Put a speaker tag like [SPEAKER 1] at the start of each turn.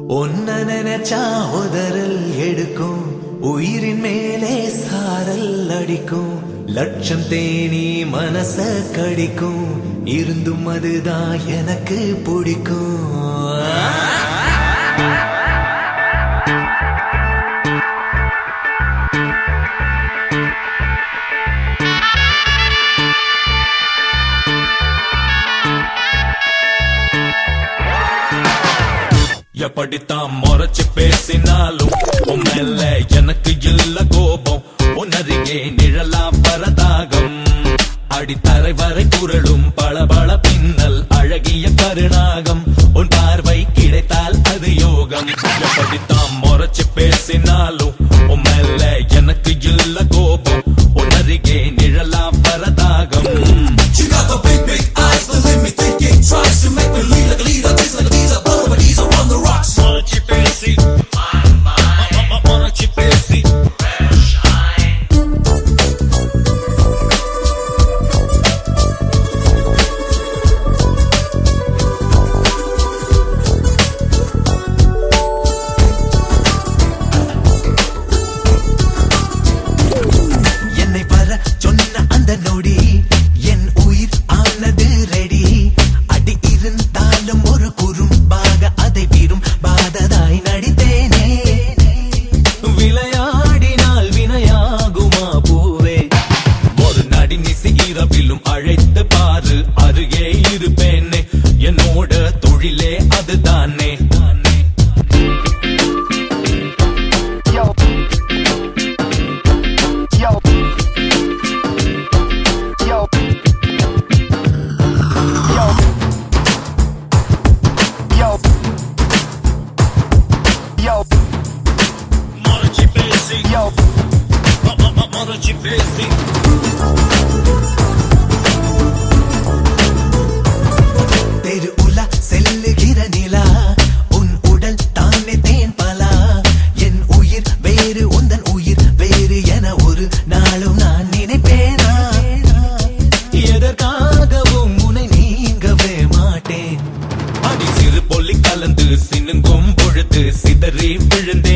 [SPEAKER 1] ஒன்ன நினைச்சா உதறல் எடுக்கும் உயிரின் மேலே சாரல் அடிக்கும் லட்சம் தேனி மனச கடிக்கும் இருந்தும் அதுதான் எனக்கு பிடிக்கும்
[SPEAKER 2] எப்படித்தான் முறைச்சு பேசினாலும் உன் மேல எனக்கு இல்ல கோபம் உன்னருகே நிழலா பரதாகம் அடித்தரை வரை குரலும் பளபள பின்னல் அழகிய கருணாகம் உன் பார்வை கிடைத்தால் அது யோகம் எப்படித்தான் முறைச்சு பேசினாலும் உன் மேல எனக்கு இல்ல கோபம் உன்னருகே நிழலா பரதாகம்
[SPEAKER 3] You got the big, big eyes, the limit thinking tries to make me lead like a leader. This like a teaser, but these are on the rocks.
[SPEAKER 2] முறைச்சு பேசி முறைச்சு பேசி
[SPEAKER 1] என்னை வர சொன்ன அந்த நொடி என் உயிர் ஆனது ரெடி அடி இருந்தாலும் ஒரு குறும்பாக அதை விரும் பாததாய் நடித்தேனே
[SPEAKER 2] விளையாடினால் வினையாகுமா பூவே ஒரு நடினிசி இரவிலும் அழைத்து பாரு அருகே இருப்பேனே என்னோட தொழிலே அதுதானே
[SPEAKER 4] Yo. Yo. Yo. Yo. Yo. Yo.
[SPEAKER 2] முறைச்சு பேசி
[SPEAKER 4] Yo.
[SPEAKER 2] முறைச்சு பேசி
[SPEAKER 1] தெரு உலா செல்லுகிற நிலா உன் உடல் தானே தேன் பலா என் உயிர் வேறு உந்தன் உயிர் வேறு என ஒரு நாளும் நான் நினைப்பேனா
[SPEAKER 2] எதற்காகவும்
[SPEAKER 1] உன்னை நீங்கவே மாட்டேன்
[SPEAKER 2] அடி சிறு பொல்லி கலந்து சினுங்கும் பொழுது சிதறி விழுந்தே